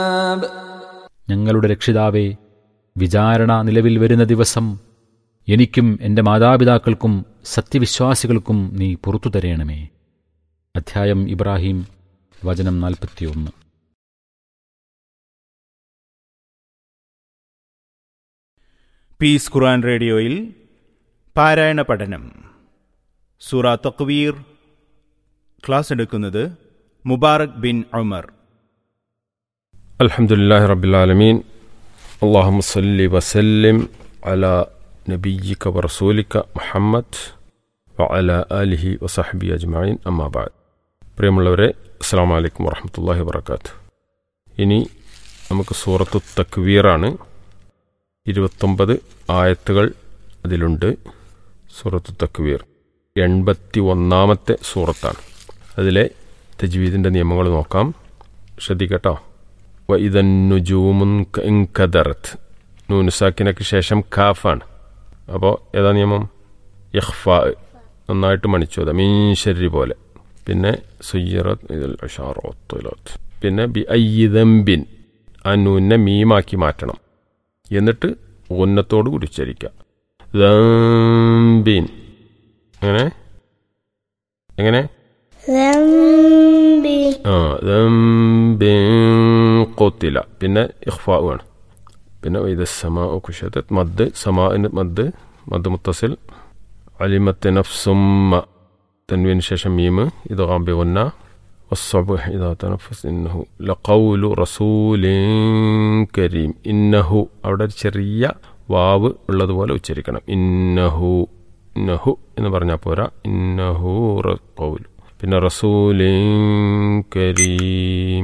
ഞങ്ങളുടെ രക്ഷിതാവേ വിചാരണ നിലവിൽ വരുന്ന ദിവസം എനിക്കും എൻ്റെ മാതാപിതാക്കൾക്കും സത്യവിശ്വാസികൾക്കും നീ പുറത്തു തരയണമേ അധ്യായം ഇബ്രാഹിം വചനം നാൽപ്പത്തിയൊന്ന് പീസ് ഖുർആൻ റേഡിയോയിൽ പാരായണ പഠനം സൂറ തക്വീർ ക്ലാസ് എടുക്കുന്നത് മുബാറക് ബിൻ ഉമർ الحمد لله رب العالمين اللهم صل وسلم على نبيك ورسولك محمد وعلى آله وصحبه أجمعين أما بعد പ്രിയമുള്ളവരെ അസ്സാം വലൈക്കും വറഹമത്തല്ലാഹി വബർക്കാത്ത് ഇനി നമുക്ക് സൂറത്തു തക്വീറാണ് ഇരുപത്തൊമ്പത് ആയത്തുകൾ അതിലുണ്ട് സൂറത്തു തക്വീർ എൺപത്തി ഒന്നാമത്തെ സൂറത്താണ് അതിലെ തജ്വീദിൻ്റെ നിയമങ്ങൾ നോക്കാം ശ്രദ്ധിക്കട്ടോ വൈദന്നുജൂമുൻ കദറത്ത് നൂനുസാക്കിനൊക്കെ ശേഷം ഖാഫാണ് അപ്പോൾ ഏതാ നിയമം യഹ്ഫാ നന്നായിട്ട് മണിച്ചു അതാ മീൻശരി പോലെ പിന്നെ സുയ്യറത്ത് ഇതിൽ ഷാറോത്തുലോത്ത് പിന്നെ ബി അയ്യിദംബിൻ ആ നൂനെ മീമാക്കി മാറ്റണം എന്നിട്ട് ഉന്നത്തോട് കൂടി ഉച്ചരിക്കുക ദംബിൻ എങ്ങനെ എങ്ങനെ ذنب ആ ദംബിൻ കൊത്തില പിന്നെ ഇഖ്ഫാവ് ആണ് പിന്നെ ഇത് സമാ കുഷത്ത് മദ് സമാന് മദ് മദ് മുത്തസിൽ അലിമത്ത് നഫ്സുമ്മ തൻവീന് ശേഷം മീമ് ഇത് കാമ്പി ഒന്ന والصبح إذا تنفس إنه لقول رسول كريم ഇന്നഹു അവിടെ ഒരു ചെറിയ വാവ് ഉള്ളതുപോലെ ഉച്ചരിക്കണം ഇന്നഹു ഇന്നഹു എന്ന് പറഞ്ഞാൽ പോരാ ഇന്നഹു കൗൽ പിന്നെ റസൂലിൻ കരീം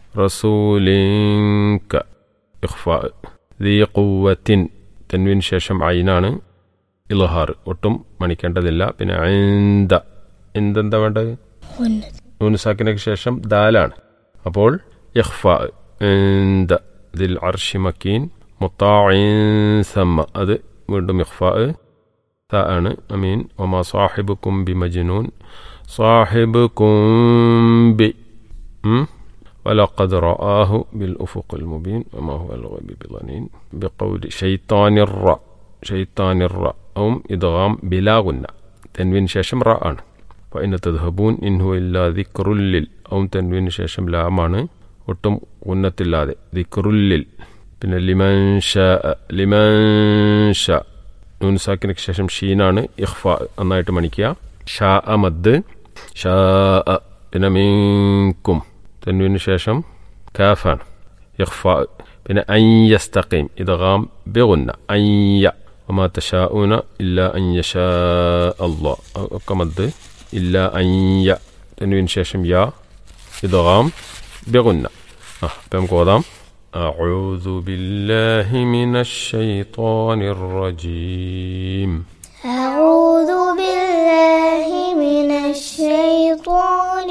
റസൂലിൻക ഇഖ്ഫാ ദീ ഖുവ്വത്തിൻ തൻവിന് ശേഷം ഐനാണ് ഇൽഹാർ ഒട്ടും മണിക്കേണ്ടതില്ല പിന്നെ ഐന്ത എന്തെന്താ വേണ്ടത് നൂനുസാക്കിനൊക്കെ ശേഷം ദാലാണ് അപ്പോൾ ഇഖ്ഫാ ഇന്ദ ദിൽ അർഷി മക്കീൻ മുത്താഇൻ സമ്മ അത് വീണ്ടും ഇഖ്ഫാ ത ആണ് അമീൻ ഒമാ സാഹിബുക്കും ബി മജ്നൂൻ സാഹിബുക്കും ബി ഉം? ولقد رآه بالأفق المبين وما هو الغيب بظنين بقول شيطان الرا شيطان الرا أو إدغام بلا غنة تنوين شاشم راء فإن تذهبون إن هو إلا ذكر لل أو تنوين شاشم لا മാണ് ഒട്ടും ഉന്നത്തില്ലാതെ ദിക്റുല്ലിൽ പിന്നെ ലിമൻ ഷാ ലിമൻ ഷാ നൂൻ സാക്കിനൊക്കെ ശേഷം ഷീനാണ് ഇഖ്ഫ നന്നായിട്ട് മണിക്കുക ഷാ മദ് ഷാ പിന്നെ മീൻകും തന്നുവിന് ശേഷം കാഫാണ് ഇഖ്ഫ പിന്നെ അയ്യസ്തഖീം ഇദ്ഗാം ബിഗുന്ന അയ്യ وما تشاءون إلا أن يشاء الله ഒക്കെ മദ് ഇല്ല അയ്യ തന്നുവിന് ശേഷം യാ ഇദ്ഗാം ബിഗുന്ന ആ അപ്പം നമുക്ക് ഓതാം أعوذ بالله من الشيطان الرجيم أعوذ بالله من الشيطان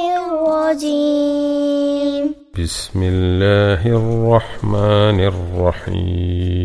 الرجيم بسم الله الرحمن الرحيم